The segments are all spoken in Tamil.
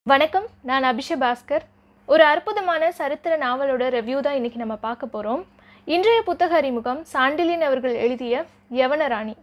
வணக்கம் நான் அபிஷ பாஸ்கர் ஒரு அற்புதமான சரித்திர நாவலோட ரெவ்யூ தான் இன்னைக்கு நம்ம பார்க்க போகிறோம் இன்றைய புத்தக அறிமுகம் சாண்டிலின் அவர்கள் எழுதிய யவனராணி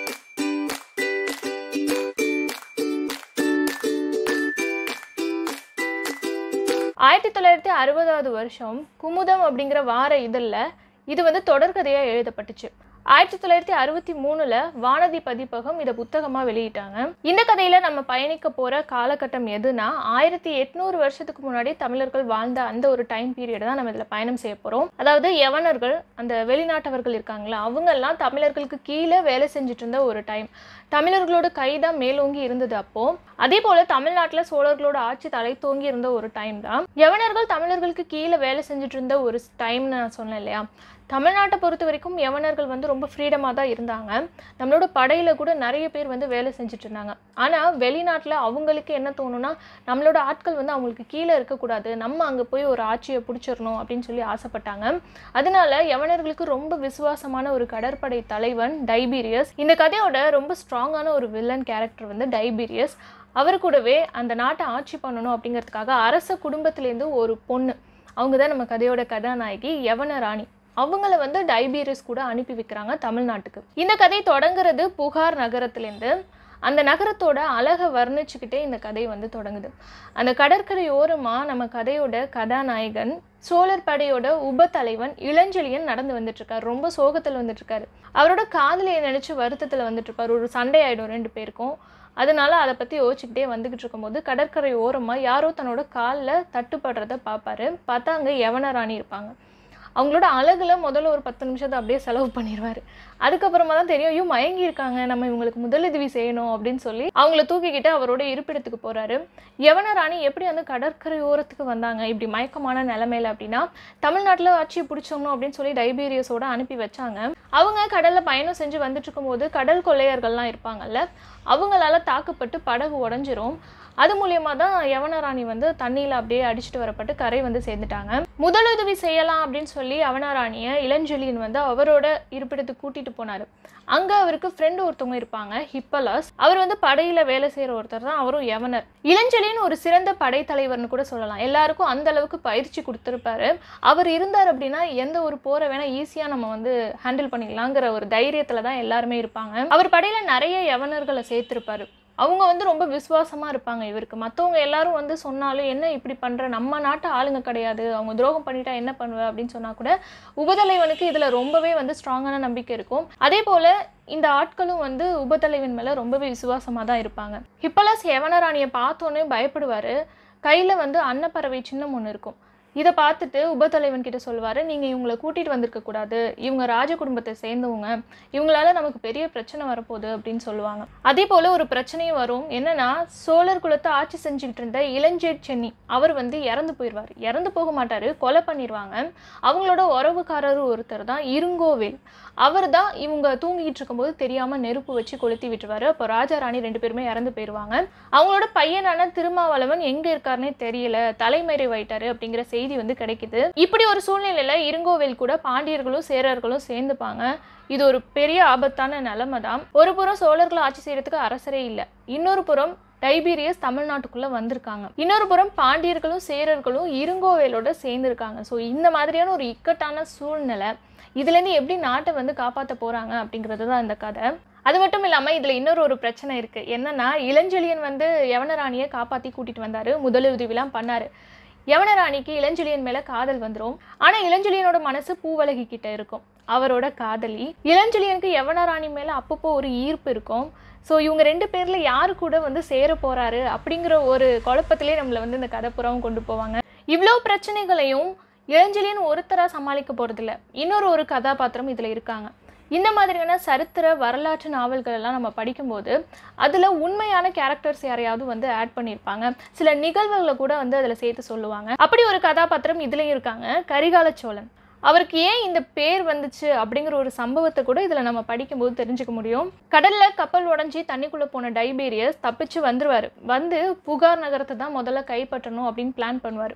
ஆயிரத்தி தொள்ளாயிரத்தி அறுபதாவது வருஷம் குமுதம் அப்படிங்கிற வார இதழில் இது வந்து தொடர்கதையாக எழுதப்பட்டுச்சு ஆயிரத்தி தொள்ளாயிரத்தி அறுபத்தி மூணுல வானதி பதிப்பகம் இதை புத்தகமாக வெளியிட்டாங்க இந்த கதையில நம்ம பயணிக்க போற காலகட்டம் எதுனா ஆயிரத்தி எட்நூறு வருஷத்துக்கு முன்னாடி தமிழர்கள் வாழ்ந்த அந்த ஒரு டைம் பீரியட் தான் நம்ம இதில் பயணம் செய்ய போறோம் அதாவது யவனர்கள் அந்த வெளிநாட்டவர்கள் இருக்காங்களா அவங்க எல்லாம் தமிழர்களுக்கு கீழே வேலை செஞ்சுட்டு இருந்த ஒரு டைம் தமிழர்களோட கைதான் மேலோங்கி இருந்தது அப்போ அதே போல தமிழ்நாட்டில் சோழர்களோட ஆட்சி தலை தோங்கி இருந்த ஒரு டைம் தான் யவனர்கள் தமிழர்களுக்கு கீழே வேலை செஞ்சுட்டு இருந்த ஒரு டைம்னு நான் சொன்னேன் இல்லையா தமிழ்நாட்டை பொறுத்த வரைக்கும் யவனர்கள் வந்து ரொம்ப ஃப்ரீடமாக தான் இருந்தாங்க நம்மளோட படையில் கூட நிறைய பேர் வந்து வேலை செஞ்சுட்டு இருந்தாங்க ஆனால் வெளிநாட்டில் அவங்களுக்கு என்ன தோணுன்னா நம்மளோட ஆட்கள் வந்து அவங்களுக்கு கீழே இருக்கக்கூடாது நம்ம அங்கே போய் ஒரு ஆட்சியை பிடிச்சிடணும் அப்படின்னு சொல்லி ஆசைப்பட்டாங்க அதனால யவனர்களுக்கு ரொம்ப விசுவாசமான ஒரு கடற்படை தலைவன் டைபீரியஸ் இந்த கதையோட ரொம்ப ஸ்ட்ராங்கான ஒரு வில்லன் கேரக்டர் வந்து டைபீரியஸ் அவர் கூடவே அந்த நாட்டை ஆட்சி பண்ணணும் அப்படிங்கிறதுக்காக அரச குடும்பத்திலேருந்து ஒரு பொண்ணு அவங்க தான் நம்ம கதையோட கதாநாயகி யவன ராணி அவங்கள வந்து டைபீரியஸ் கூட அனுப்பி வைக்கிறாங்க தமிழ்நாட்டுக்கு இந்த கதை தொடங்குறது புகார் நகரத்துலேருந்து அந்த நகரத்தோட அழகை வர்ணிச்சுக்கிட்டே இந்த கதை வந்து தொடங்குது அந்த கடற்கரை ஓரமாக நம்ம கதையோட கதாநாயகன் சோழர் படையோட உப தலைவன் இளஞ்செழியன் நடந்து வந்துட்டு இருக்காரு ரொம்ப சோகத்தில் வந்துட்டு இருக்காரு அவரோட காதலியை நினைச்சு வருத்தத்தில் வந்துட்டு இருப்பாரு ஒரு சண்டை ஆயிடும் ரெண்டு பேருக்கும் அதனால அதை பற்றி யோசிச்சுக்கிட்டே வந்துக்கிட்டு இருக்கும்போது கடற்கரை ஓரமாக யாரோ தன்னோட காலில் தட்டுப்படுறத பார்ப்பாரு பார்த்தா அங்கே யவனராணி இருப்பாங்க அவங்களோட அழகுல முதல்ல ஒரு பத்து நிமிஷத்தை அப்படியே செலவு பண்ணிடுவார் அதுக்கப்புறமா தான் தெரியும் ஐயோ மயங்கி இருக்காங்க நம்ம இவங்களுக்கு முதலுதவி செய்யணும் அப்படின்னு சொல்லி அவங்கள தூக்கிக்கிட்டு அவரோட இருப்பிடத்துக்கு போறாரு யவன ராணி எப்படி வந்து கடற்கரை ஓரத்துக்கு வந்தாங்க இப்படி மயக்கமான நிலைமையில அப்படின்னா தமிழ்நாட்டில் ஆட்சியை பிடிச்சோம்னு அப்படின்னு சொல்லி டைபீரியஸோட அனுப்பி வச்சாங்க அவங்க கடல்ல பயணம் செஞ்சு வந்துட்டு இருக்கும்போது கடல் கொள்ளையர்கள்லாம் இருப்பாங்கல்ல அவங்களால தாக்கப்பட்டு படகு உடஞ்சிரும் அது மூலியமா தான் யவனராணி வந்து தண்ணியில் அப்படியே அடிச்சுட்டு வரப்பட்டு கரை வந்து சேர்ந்துட்டாங்க முதலுதவி செய்யலாம் அப்படின்னு சொல்லி யவனராணியை இளஞ்செழியன் வந்து அவரோட இருப்பிடத்துக்கு கூட்டிட்டு போனாரு அங்க அவருக்கு ஃப்ரெண்டு ஒருத்தவங்க இருப்பாங்க ஹிப்பலாஸ் அவர் வந்து படையில வேலை செய்யற ஒருத்தர் தான் அவரும் யவனர் இளஞ்செழியன் ஒரு சிறந்த படைத்தலைவர்னு கூட சொல்லலாம் எல்லாருக்கும் அந்த அளவுக்கு பயிற்சி கொடுத்துருப்பாரு அவர் இருந்தார் அப்படின்னா எந்த ஒரு போரை வேணா ஈஸியா நம்ம வந்து ஹேண்டில் பண்ணிக்கலாங்கிற ஒரு தைரியத்துல தான் எல்லாருமே இருப்பாங்க அவர் படையில நிறைய யவனர்களை சேர்த்திருப்பாரு அவங்க வந்து ரொம்ப விசுவாசமாக இருப்பாங்க இவருக்கு மற்றவங்க எல்லாரும் வந்து சொன்னாலும் என்ன இப்படி பண்ணுற நம்ம நாட்டு ஆளுங்க கிடையாது அவங்க துரோகம் பண்ணிட்டா என்ன பண்ணுவ அப்படின்னு சொன்னால் கூட உபதலைவனுக்கு இதில் ரொம்பவே வந்து ஸ்ட்ராங்கான நம்பிக்கை இருக்கும் அதே போல் இந்த ஆட்களும் வந்து உபதலைவன் மேலே ரொம்பவே விசுவாசமாக தான் இருப்பாங்க ஹிப்பலாஸ் யவனராணியை பார்த்தோன்னே பயப்படுவார் கையில் வந்து அன்னப்பறவை சின்னம் ஒன்று இருக்கும் இதை பார்த்துட்டு உபத்தலைவன் கிட்ட சொல்லுவார் நீங்கள் இவங்களை கூட்டிகிட்டு வந்திருக்க கூடாது இவங்க ராஜ குடும்பத்தை சேர்ந்தவங்க இவங்களால நமக்கு பெரிய பிரச்சனை வரப்போகுது அப்படின்னு சொல்லுவாங்க அதே போல் ஒரு பிரச்சனையும் வரும் என்னன்னா சோழர் குலத்தை ஆட்சி செஞ்சுக்கிட்டு இருந்த இளஞ்சேட் சென்னி அவர் வந்து இறந்து போயிடுவார் இறந்து போக மாட்டார் கொலை பண்ணிடுவாங்க அவங்களோட உறவுக்காரர் ஒருத்தர் தான் இருங்கோவேல் அவர் தான் இவங்க தூங்கிட்டு இருக்கும்போது தெரியாமல் நெருப்பு வச்சு கொளுத்தி விட்டுருவாரு அப்போ ராஜா ராணி ரெண்டு பேருமே இறந்து போயிடுவாங்க அவங்களோட பையனான திருமாவளவன் எங்கே இருக்காருன்னே தெரியல தலைமறைவாயிட்டாரு அப்படிங்கிற செய்தி வந்து கிடைக்குது இப்படி ஒரு சூழ்நிலையில இருங்கோவேல் கூட பாண்டியர்களும் சேரர்களும் சேர்ந்துப்பாங்க இது ஒரு பெரிய ஆபத்தான நிலைமை தான் ஒரு புறம் சோழர்களை ஆட்சி செய்யறதுக்கு அரசரே இல்லை இன்னொரு புறம் டைபீரியஸ் தமிழ்நாட்டுக்குள்ள வந்திருக்காங்க இன்னொரு புறம் பாண்டியர்களும் சேரர்களும் இருங்கோவேலோட சேர்ந்துருக்காங்க ஸோ இந்த மாதிரியான ஒரு இக்கட்டான சூழ்நிலை இதுலேருந்து எப்படி நாட்டை வந்து காப்பாற்ற போறாங்க அப்படிங்கிறது தான் இந்த கதை அது மட்டும் இல்லாமல் இதில் இன்னொரு ஒரு பிரச்சனை இருக்குது என்னன்னா இளஞ்செழியன் வந்து யவனராணியை காப்பாற்றி கூட்டிகிட்டு வந்தார் முதலுதவிலாம் பண்ணார் யவனராணிக்கு இளஞ்செழியன் மேலே காதல் வந்துடும் ஆனால் இளஞ்செழியனோட மனசு பூவழகி கிட்ட இருக்கும் அவரோட காதலி இளஞ்செழியனுக்கு யவனராணி மேலே அப்பப்போ ஒரு ஈர்ப்பு இருக்கும் ஸோ இவங்க ரெண்டு பேரில் யாரு கூட வந்து சேர போகிறாரு அப்படிங்கிற ஒரு குழப்பத்திலே நம்மளை வந்து இந்த கதை புறம் கொண்டு போவாங்க இவ்வளோ பிரச்சனைகளையும் இளஞ்செழியன் ஒருத்தராக சமாளிக்க போகிறதில்ல இன்னொரு ஒரு கதாபாத்திரம் இதில் இருக்காங்க இந்த மாதிரியான சரித்திர வரலாற்று நாவல்கள் எல்லாம் நம்ம படிக்கும்போது அதில் உண்மையான கேரக்டர்ஸ் யாரையாவது வந்து ஆட் பண்ணியிருப்பாங்க சில நிகழ்வுகளை கூட வந்து அதில் சேர்த்து சொல்லுவாங்க அப்படி ஒரு கதாபாத்திரம் இதுலேயும் இருக்காங்க கரிகால சோழன் அவருக்கு ஏன் இந்த பேர் வந்துச்சு அப்படிங்கிற ஒரு சம்பவத்தை கூட இதில் நம்ம படிக்கும்போது தெரிஞ்சுக்க முடியும் கடலில் கப்பல் உடஞ்சி தண்ணிக்குள்ளே போன டைபீரியஸ் தப்பிச்சு வந்துருவார் வந்து புகார் நகரத்தை தான் முதல்ல கைப்பற்றணும் அப்படின்னு பிளான் பண்ணுவார்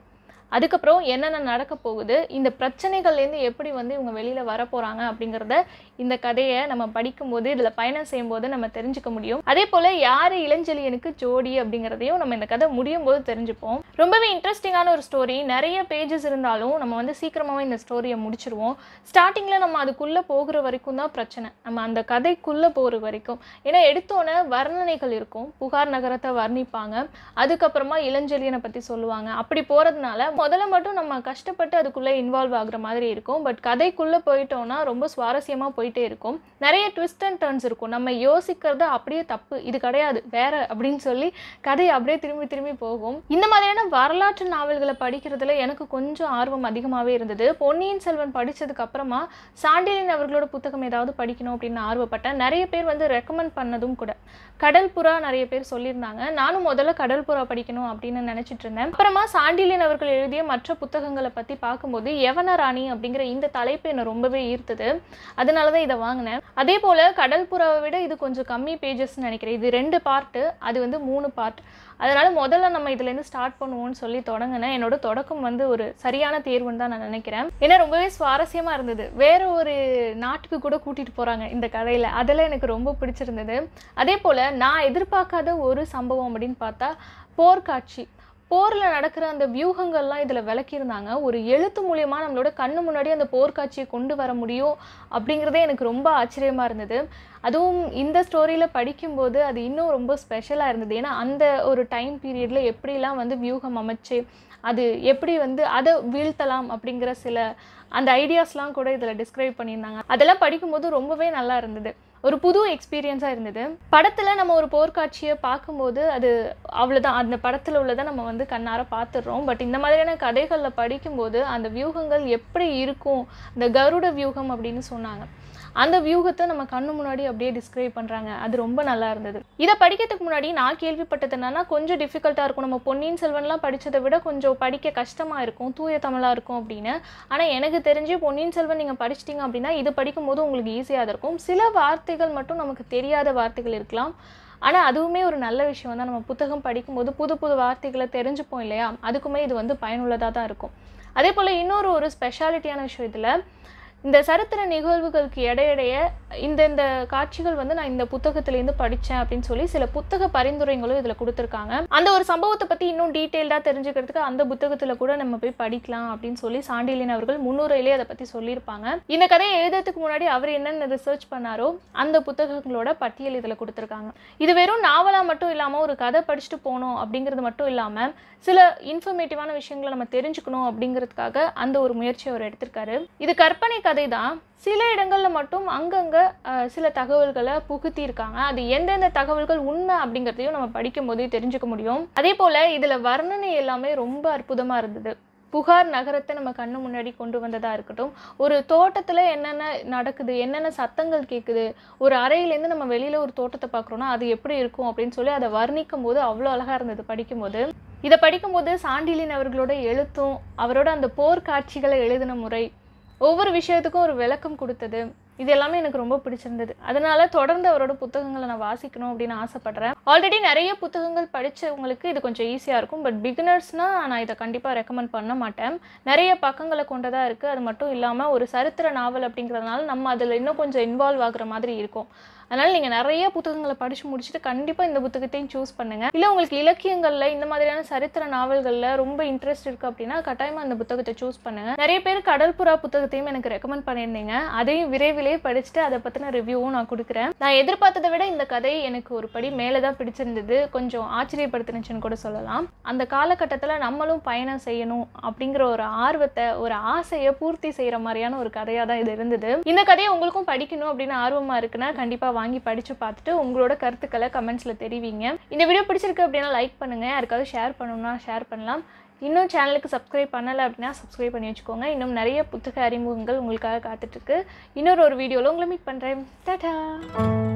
அதுக்கப்புறம் என்னென்ன நடக்க போகுது இந்த பிரச்சனைகள்லேருந்து எப்படி வந்து இவங்க வெளியில் வர போகிறாங்க அப்படிங்கிறத இந்த கதையை நம்ம படிக்கும்போது இதில் பயணம் செய்யும்போது நம்ம தெரிஞ்சுக்க முடியும் அதே போல் யார் இளஞ்செழியனுக்கு ஜோடி அப்படிங்கிறதையும் நம்ம இந்த கதை முடியும் போது தெரிஞ்சுப்போம் ரொம்பவே இன்ட்ரெஸ்டிங்கான ஒரு ஸ்டோரி நிறைய பேஜஸ் இருந்தாலும் நம்ம வந்து சீக்கிரமாகவே இந்த ஸ்டோரியை முடிச்சிருவோம் ஸ்டார்டிங்கில் நம்ம அதுக்குள்ளே போகிற வரைக்கும் தான் பிரச்சனை நம்ம அந்த கதைக்குள்ளே போகிற வரைக்கும் ஏன்னா எடுத்தோன்னே வர்ணனைகள் இருக்கும் புகார் நகரத்தை வர்ணிப்பாங்க அதுக்கப்புறமா இளஞ்செழியனை பற்றி சொல்லுவாங்க அப்படி போகிறதுனால முதல்ல மட்டும் நம்ம கஷ்டப்பட்டு அதுக்குள்ளே இன்வால்வ் ஆகுற மாதிரி இருக்கும் பட் கதைக்குள்ளே போயிட்டோம்னா ரொம்ப சுவாரஸ்யமாக போயிட்டே இருக்கும் நிறைய ட்விஸ்ட் அண்ட் டர்ன்ஸ் இருக்கும் நம்ம யோசிக்கிறது அப்படியே தப்பு இது கிடையாது வேற அப்படின்னு சொல்லி கதை அப்படியே திரும்பி திரும்பி போகும் இந்த மாதிரியான வரலாற்று நாவல்களை படிக்கிறதுல எனக்கு கொஞ்சம் ஆர்வம் அதிகமாகவே இருந்தது பொன்னியின் செல்வன் படிச்சதுக்கு அப்புறமா சாண்டிலியன் அவர்களோட புத்தகம் ஏதாவது படிக்கணும் அப்படின்னு ஆர்வப்பட்டேன் நிறைய பேர் வந்து ரெக்கமெண்ட் பண்ணதும் கூட கடல் புறா நிறைய பேர் சொல்லியிருந்தாங்க நானும் முதல்ல கடல் புறா படிக்கணும் அப்படின்னு நினைச்சிட்டு இருந்தேன் அப்புறமா சாண்டிலியன் அவர்கள் எழுதிய மற்ற புத்தகங்களை பற்றி பார்க்கும்போது யவன ராணி அப்படிங்கிற இந்த தலைப்பு என்னை ரொம்பவே ஈர்த்தது அதனால தான் இதை வாங்கினேன் அதே போல் கடல் புறாவை விட இது கொஞ்சம் கம்மி பேஜஸ்ன்னு நினைக்கிறேன் இது ரெண்டு பார்ட்டு அது வந்து மூணு பார்ட் அதனால முதல்ல நம்ம இதுலேருந்து ஸ்டார்ட் பண்ணுவோம்னு சொல்லி தொடங்கினேன் என்னோட தொடக்கம் வந்து ஒரு சரியான தேர்வுன்னு தான் நான் நினைக்கிறேன் ஏன்னா ரொம்பவே சுவாரஸ்யமாக இருந்தது வேற ஒரு நாட்டுக்கு கூட கூட்டிகிட்டு போகிறாங்க இந்த கதையில் அதெல்லாம் எனக்கு ரொம்ப பிடிச்சிருந்தது அதே போல் நான் எதிர்பார்க்காத ஒரு சம்பவம் அப்படின்னு பார்த்தா போர்க்காட்சி போரில் நடக்கிற அந்த வியூகங்கள்லாம் இதில் விளக்கியிருந்தாங்க ஒரு எழுத்து மூலியமாக நம்மளோட கண்ணு முன்னாடி அந்த போர்க்காட்சியை கொண்டு வர முடியும் அப்படிங்கிறதே எனக்கு ரொம்ப ஆச்சரியமாக இருந்தது அதுவும் இந்த ஸ்டோரியில் படிக்கும்போது அது இன்னும் ரொம்ப ஸ்பெஷலாக இருந்தது ஏன்னா அந்த ஒரு டைம் பீரியடில் எப்படிலாம் வந்து வியூகம் அமைச்சு அது எப்படி வந்து அதை வீழ்த்தலாம் அப்படிங்கிற சில அந்த ஐடியாஸ்லாம் கூட இதில் டிஸ்கிரைப் பண்ணியிருந்தாங்க அதெல்லாம் படிக்கும்போது ரொம்பவே நல்லா இருந்தது ஒரு புது எக்ஸ்பீரியன்ஸாக இருந்தது படத்தில் நம்ம ஒரு போர்க்காட்சியை பார்க்கும்போது அது அவ்வளோதான் அந்த படத்தில் உள்ளதை நம்ம வந்து கண்ணார பார்த்துடுறோம் பட் இந்த மாதிரியான கதைகளில் படிக்கும்போது அந்த வியூகங்கள் எப்படி இருக்கும் இந்த கருட வியூகம் அப்படின்னு சொன்னாங்க அந்த வியூகத்தை நம்ம கண்ணு முன்னாடி அப்படியே டிஸ்கிரைப் பண்ணுறாங்க அது ரொம்ப நல்லா இருந்தது இதை படிக்கிறதுக்கு முன்னாடி நான் கேள்விப்பட்டது என்னன்னா கொஞ்சம் டிஃபிகல்ட்டாக இருக்கும் நம்ம பொன்னியின் செல்வன்லாம் படித்ததை விட கொஞ்சம் படிக்க கஷ்டமாக இருக்கும் தூய தமிழாக இருக்கும் அப்படின்னு ஆனால் எனக்கு தெரிஞ்சு பொன்னியின் செல்வன் நீங்கள் படிச்சிட்டிங்க அப்படின்னா இது படிக்கும்போது உங்களுக்கு ஈஸியாக இருக்கும் சில வார்த்தைகள் மட்டும் நமக்கு தெரியாத வார்த்தைகள் இருக்கலாம் ஆனால் அதுவுமே ஒரு நல்ல விஷயம் தான் நம்ம புத்தகம் படிக்கும்போது புது புது வார்த்தைகளை தெரிஞ்சுப்போம் இல்லையா அதுக்குமே இது வந்து பயனுள்ளதாக தான் இருக்கும் அதே போல் இன்னொரு ஒரு ஸ்பெஷாலிட்டியான விஷயம் இதில் இந்த சரித்திர நிகழ்வுகளுக்கு இடையிடைய இந்த இந்த காட்சிகள் வந்து நான் இந்த புத்தகத்திலேருந்து படித்தேன் அப்படின்னு சொல்லி சில புத்தக பரிந்துரைகளும் இதில் கொடுத்துருக்காங்க அந்த ஒரு சம்பவத்தை பற்றி இன்னும் டீட்டெயில்டாக தெரிஞ்சுக்கிறதுக்கு அந்த புத்தகத்தில் கூட நம்ம போய் படிக்கலாம் அப்படின்னு சொல்லி சாண்டிலியன் அவர்கள் முன்னுரையிலே அதை பற்றி சொல்லியிருப்பாங்க இந்த கதையை எழுதுறதுக்கு முன்னாடி அவர் என்னென்ன ரிசர்ச் பண்ணாரோ அந்த புத்தகங்களோட பட்டியல் இதில் கொடுத்துருக்காங்க இது வெறும் நாவலாக மட்டும் இல்லாமல் ஒரு கதை படிச்சுட்டு போகணும் அப்படிங்கிறது மட்டும் இல்லாமல் சில இன்ஃபர்மேட்டிவான விஷயங்களை நம்ம தெரிஞ்சுக்கணும் அப்படிங்கிறதுக்காக அந்த ஒரு முயற்சி அவர் எடுத்திருக்காரு இது கற்பனை கதை தான் சில இடங்களில் மட்டும் அங்கங்கே சில தகவல்களை புகுத்தியிருக்காங்க அது எந்தெந்த தகவல்கள் உண்மை அப்படிங்கிறதையும் நம்ம படிக்கும் போதே தெரிஞ்சுக்க முடியும் அதே போல் இதில் வர்ணனை எல்லாமே ரொம்ப அற்புதமாக இருந்தது புகார் நகரத்தை நம்ம கண்ணு முன்னாடி கொண்டு வந்ததாக இருக்கட்டும் ஒரு தோட்டத்தில் என்னென்ன நடக்குது என்னென்ன சத்தங்கள் கேட்குது ஒரு அறையிலேருந்து நம்ம வெளியில் ஒரு தோட்டத்தை பார்க்குறோன்னா அது எப்படி இருக்கும் அப்படின்னு சொல்லி அதை வர்ணிக்கும் போது அவ்வளோ அழகாக இருந்தது படிக்கும்போது இதை படிக்கும்போது சாண்டிலின் அவர்களோட எழுத்தும் அவரோட அந்த போர் காட்சிகளை எழுதின முறை ஒவ்வொரு விஷயத்துக்கும் ஒரு விளக்கம் கொடுத்தது இது எல்லாமே எனக்கு ரொம்ப பிடிச்சிருந்தது அதனால தொடர்ந்து அவரோட புத்தகங்களை நான் வாசிக்கணும் அப்படின்னு ஆசைப்படுறேன் ஆல்ரெடி நிறைய புத்தகங்கள் படித்தவங்களுக்கு இது கொஞ்சம் ஈஸியாக இருக்கும் பட் பிகினர்ஸ்னால் நான் இதை கண்டிப்பாக ரெக்கமெண்ட் பண்ண மாட்டேன் நிறைய பக்கங்களை கொண்டதாக இருக்குது அது மட்டும் இல்லாமல் ஒரு சரித்திர நாவல் அப்படிங்கிறதுனால நம்ம அதில் இன்னும் கொஞ்சம் இன்வால்வ் ஆகுற மாதிரி இருக்கும் அதனால் நீங்கள் நிறைய புத்தகங்களை படித்து முடிச்சுட்டு கண்டிப்பாக இந்த புத்தகத்தையும் சூஸ் பண்ணுங்கள் இல்லை உங்களுக்கு இலக்கியங்களில் இந்த மாதிரியான சரித்திர நாவல்களில் ரொம்ப இன்ட்ரெஸ்ட் இருக்குது அப்படின்னா கட்டாயமாக அந்த புத்தகத்தை சூஸ் பண்ணுங்கள் நிறைய பேர் கடல்புறா புத்தகத்தையும் எனக்கு ரெக்கமெண்ட் பண்ணியிருந்தீங்க அதையும் விரைவிலே படிச்சுட்டு அதை பற்றின ரிவ்யூவும் நான் கொடுக்குறேன் நான் எதிர்பார்த்ததை விட இந்த கதை எனக்கு ஒரு படி மேலே தான் பிடிச்சிருந்தது கொஞ்சம் ஆச்சரியப்படுத்துனுச்சுன்னு கூட சொல்லலாம் அந்த காலகட்டத்தில் நம்மளும் பயணம் செய்யணும் அப்படிங்கிற ஒரு ஆர்வத்தை ஒரு ஆசையை பூர்த்தி செய்கிற மாதிரியான ஒரு கதையாக தான் இது இருந்தது இந்த கதையை உங்களுக்கும் படிக்கணும் அப்படின்னு ஆர்வமாக இருக்குன்னா கண்டிப்பாக வாங்கி படித்து பார்த்துட்டு உங்களோட கருத்துக்களை கமெண்ட்ஸில் தெரிவிங்க இந்த வீடியோ பிடிச்சிருக்கு அப்படின்னா லைக் பண்ணுங்கள் யாருக்காவது ஷேர் பண்ணணும்னா ஷேர் பண்ணலாம் இன்னும் சேனலுக்கு சப்ஸ்கிரைப் பண்ணலை அப்படின்னா சப்ஸ்கிரைப் பண்ணி வச்சுக்கோங்க இன்னும் நிறைய புத்தக அறிமுகங்கள் உங்களுக்காக காத்துட்ருக்கு இன்னொரு ஒரு வீடியோவில் உங்களை மீட் பண்ணுறேன் டாடா